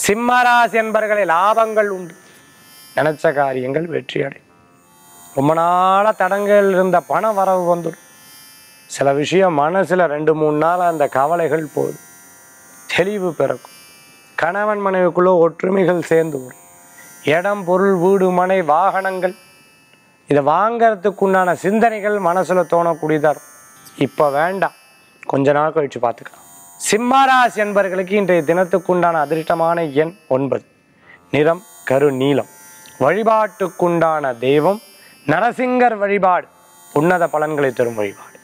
சிம்மராசி என்பர்களை லாபங்கள் உண்டு நினைச்ச காரியங்கள் வெற்றி அடையும் ரொம்ப நாளாக தடங்கள் இருந்த பண வரவு வந்துடும் சில விஷயம் மனசில் ரெண்டு மூணு நாள் அந்த கவலைகள் போதும் தெளிவு பிறக்கும் கணவன் மனைவிக்குள்ள ஒற்றுமைகள் சேர்ந்து வரும் இடம் பொருள் வீடு மனை வாகனங்கள் இதை வாங்கறதுக்கு உண்டான சிந்தனைகள் மனசில் தோணக்கூடியதாக இருக்கும் இப்போ வேண்டாம் கொஞ்ச நாள் கழித்து பார்த்துக்கலாம் சிம்மராசி என்பர்களுக்கு இன்றைய தினத்துக்குண்டான அதிர்ஷ்டமான எண் ஒன்பது நிறம் கரு நீலம் வழிபாட்டுக்குண்டான தெய்வம் நரசிங்கர் வழிபாடு உன்னத பலன்களை தரும் வழிபாடு